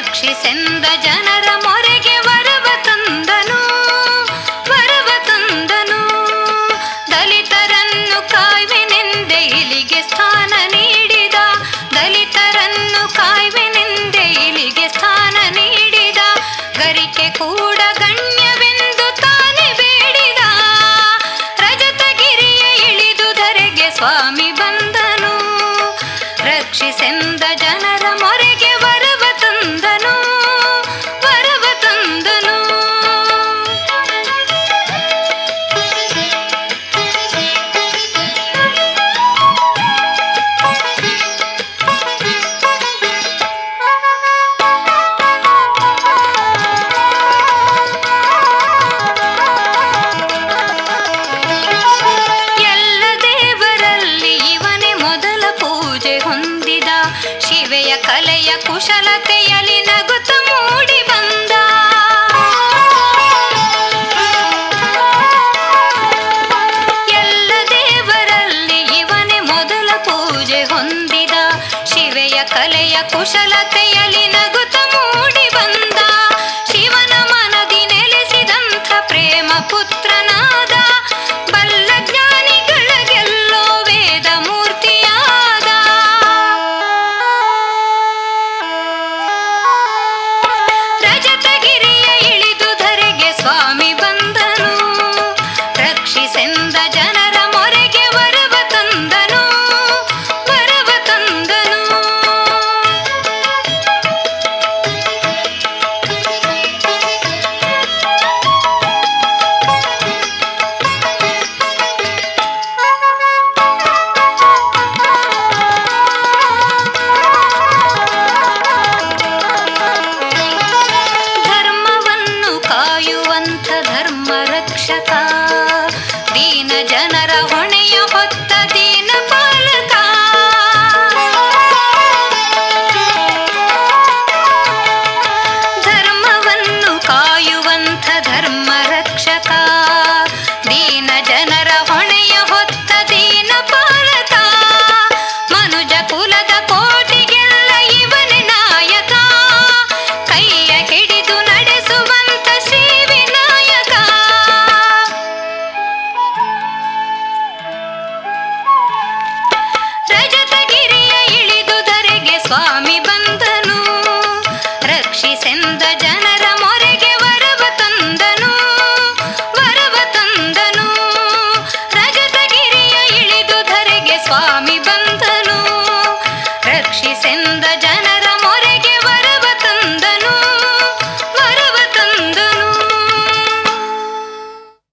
ರಕ್ಷಿಸೆಂದ ಜನರ ಮೊರೆಗೆ ವರವ ತಂದನು ವರವ ತಂದನು ದಲಿತರನ್ನು ಕಾಯ್ವೆನೆಂದೆ ಇಲಿಗೆ ಸ್ಥಾನ ನೀಡಿದ ದಲಿತರನ್ನು ಕಾಯ್ವೆನೆಂದೆ ಇಲಿಗೆ ಸ್ಥಾನ ನೀಡಿದ ಗರಿಕೆ ಕೂಡ ಗಣ್ಯವೆಂದು ತಾನೇ ಬೇಡಿದ ರಜತಗಿರಿಯ ಇಳಿದು ಧರೆಗೆ ಸ್ವಾಮಿ ಬಂದನು ರಕ್ಷಿಸೆಂದ ಜನರ ಮೊರೆಗೆ ವರವ ತಂದನು ವರವ ತಂದನು ಎಲ್ಲ ದೇವರಲ್ಲಿ ಇವನೇ ಮೊದಲ ಪೂಜೆ ಹೊಂದಿದ ಶಿವೆಯ ಕಲೆಯ ಕುಶಲತೆಯಲ್ಲಿ ನಗುತ್ತ ಮೂಡಿ ಬಂದ ಎಲ್ಲ ದೇವರಲ್ಲಿ ಇವನೇ ಮೊದಲ ಪೂಜೆ ಹೊಂದಿದ ಶಿವೆಯ ಕಲೆಯ ಕುಶ